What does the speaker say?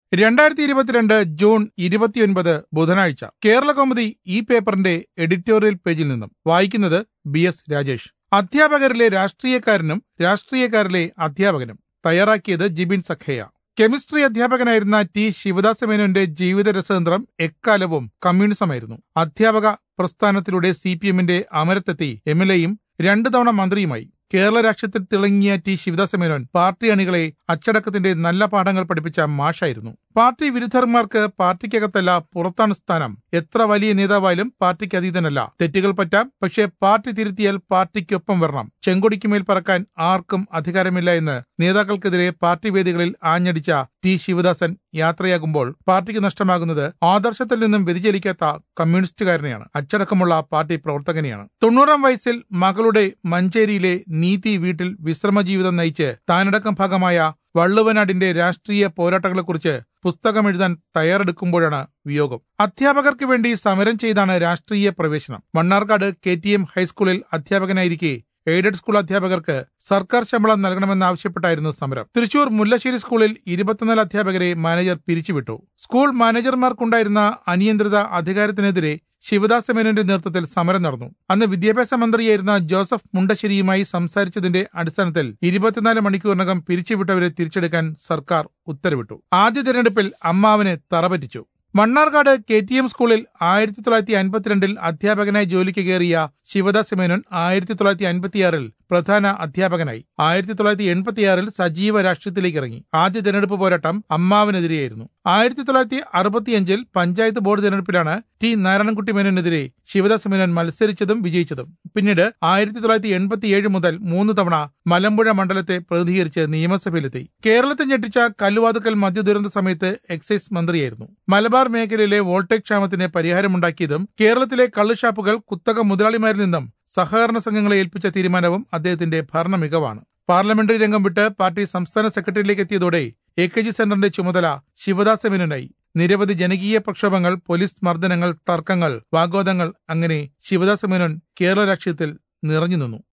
രണ്ടായിരത്തി ഇരുപത്തിരണ്ട് ജൂൺ ഇരുപത്തിയൊൻപത് ബുധനാഴ്ച കേരള കൗമുദി ഈ പേപ്പറിന്റെ എഡിറ്റോറിയൽ പേജിൽ നിന്നും വായിക്കുന്നത് ബി എസ് രാജേഷ് അധ്യാപകരിലെ രാഷ്ട്രീയക്കാരനും രാഷ്ട്രീയക്കാരിലെ അധ്യാപകനും തയ്യാറാക്കിയത് ജിബിൻ സഖേയ കെമിസ്ട്രി അധ്യാപകനായിരുന്ന ടി ശിവദാസ മേനോന്റെ ജീവിത രസതന്ത്രം എക്കാലവും കമ്മ്യൂണിസമായിരുന്നു അധ്യാപക പ്രസ്ഥാനത്തിലൂടെ സി പി എമ്മിന്റെ അമരത്തെത്തി എം എൽ എയും രണ്ടു തവണ മന്ത്രിയുമായി കേരള രാഷ്ട്രീയത്തിൽ തിളങ്ങിയ ടി ശിവദാസ മേനോൻ പാർട്ടി അണികളെ അച്ചടക്കത്തിന്റെ നല്ല പാഠങ്ങൾ പഠിപ്പിച്ച മാഷായിരുന്നു പാർട്ടി വിരുദ്ധർമാർക്ക് പാർട്ടിക്കകത്തല്ല പുറത്താണ് സ്ഥാനം എത്ര വലിയ നേതാവായാലും പാർട്ടിക്ക് അതീതനല്ല തെറ്റുകൾ പറ്റാം പക്ഷേ പാർട്ടി തിരുത്തിയാൽ പാർട്ടിക്കൊപ്പം വരണം ചെങ്കൊടിക്കുമേൽ പറക്കാൻ ആർക്കും അധികാരമില്ല എന്ന് നേതാക്കൾക്കെതിരെ പാർട്ടി വേദികളിൽ ആഞ്ഞടിച്ച ടി ശിവദാസൻ യാത്രയാകുമ്പോൾ പാർട്ടിക്ക് നഷ്ടമാകുന്നത് ആദർശത്തിൽ നിന്നും വ്യതിചലിക്കാത്ത കമ്മ്യൂണിസ്റ്റുകാരനെയാണ് അച്ചടക്കമുള്ള പാർട്ടി പ്രവർത്തകനെയാണ് തൊണ്ണൂറാം വയസ്സിൽ മകളുടെ മഞ്ചേരിയിലെ നീതി വീട്ടിൽ വിശ്രമജീവിതം നയിച്ച് താനടക്കം ഭാഗമായ വള്ളുവനാടിന്റെ രാഷ്ട്രീയ പോരാട്ടങ്ങളെക്കുറിച്ച് പുസ്തകം എഴുതാൻ തയ്യാറെടുക്കുമ്പോഴാണ് വിയോഗം അധ്യാപകർക്ക് വേണ്ടി സമരം ചെയ്താണ് രാഷ്ട്രീയ പ്രവേശനം മണ്ണാർക്കാട് കെ ടി എം ഹൈസ്കൂളിൽ അധ്യാപകനായിരിക്കെ എയ്ഡഡ് സ്കൂൾ അധ്യാപകർക്ക് സർക്കാർ ശമ്പളം നൽകണമെന്നാവശ്യപ്പെട്ടായിരുന്നു സമരം തൃശൂർ മുല്ലശ്ശേരി സ്കൂളിൽ ഇരുപത്തിനാല് അധ്യാപകരെ മാനേജർ പിരിച്ചുവിട്ടു സ്കൂൾ മാനേജർമാർക്കുണ്ടായിരുന്ന അനിയന്ത്രിത അധികാരത്തിനെതിരെ ശിവദാസ മേനോന്റെ നേതൃത്വത്തിൽ സമരം നടന്നു അന്ന് വിദ്യാഭ്യാസ മന്ത്രിയായിരുന്ന ജോസഫ് മുണ്ടശ്ശേരിയുമായി സംസാരിച്ചതിന്റെ അടിസ്ഥാനത്തിൽ ഇരുപത്തിനാല് മണിക്കൂറിനകം പിരിച്ചുവിട്ടവരെ തിരിച്ചെടുക്കാൻ സർക്കാർ ഉത്തരവിട്ടു ആദ്യ തെരഞ്ഞെടുപ്പിൽ അമ്മാവനെ തറപറ്റിച്ചു മണ്ണാർക്കാട് കെ ടി എം സ്കൂളിൽ ആയിരത്തി തൊള്ളായിരത്തി അൻപത്തിരണ്ടിൽ അധ്യാപകനായി ജോലിക്ക് കയറിയ ശിവദാസ് മേനോൻ ആയിരത്തി തൊള്ളായിരത്തി അൻപത്തിയാറിൽ പ്രധാന അധ്യാപകനായി ആയിരത്തി തൊള്ളായിരത്തി എൺപത്തിയാറിൽ സജീവ രാഷ്ട്രീയത്തിലേക്ക് ഇറങ്ങി ആദ്യ തെരഞ്ഞെടുപ്പ് പോരാട്ടം അമ്മാവിനെതിരെയായിരുന്നു ആയിരത്തി തൊള്ളായിരത്തി അറുപത്തിയഞ്ചിൽ പഞ്ചായത്ത് ബോർഡ് തെരഞ്ഞെടുപ്പിലാണ് ടി നാരായണൻകുട്ടി മേനോനെതിരെ ശിവദാസ് മേനോൻ മത്സരിച്ചതും വിജയിച്ചതും പിന്നീട് ആയിരത്തി തൊള്ളായിരത്തി എൺപത്തിയേഴ് മുതൽ മൂന്ന് തവണ മലമ്പുഴ മണ്ഡലത്തെ പ്രതിനിധീകരിച്ച് നിയമസഭയിലെത്തി കേരളത്തെ ഞെട്ടിച്ച കല്ലുവാതുക്കൽ മദ്യദുരന്ത സമയത്ത് എക്സൈസ് മന്ത്രിയായിരുന്നു മലബാർ മേഖലയിലെ വോൾട്ടേജ് ക്ഷാമത്തിന് പരിഹാരമുണ്ടാക്കിയതും കേരളത്തിലെ കള്ളുഷാപ്പുകൾ കുത്തക മുതലാളിമാരിൽ നിന്നും സഹകരണ സംഘങ്ങളെ ഏൽപ്പിച്ച തീരുമാനവും അദ്ദേഹത്തിന്റെ ഭരണ മികവാണ് പാർലമെന്ററി രംഗം വിട്ട് പാർട്ടി സംസ്ഥാന സെക്രട്ടറിയിലേക്ക് എത്തിയതോടെ എ കെ ജി സെന്ററിന്റെ ചുമതല ശിവദാസ മേനോനായി നിരവധി ജനകീയ പ്രക്ഷോഭങ്ങൾ പോലീസ് മർദ്ദനങ്ങൾ തർക്കങ്ങൾ വാഗ്വാദങ്ങൾ അങ്ങനെ ശിവദാസ മേനോൻ കേരള രാഷ്ട്രീയത്തിൽ നിറഞ്ഞു നിന്നു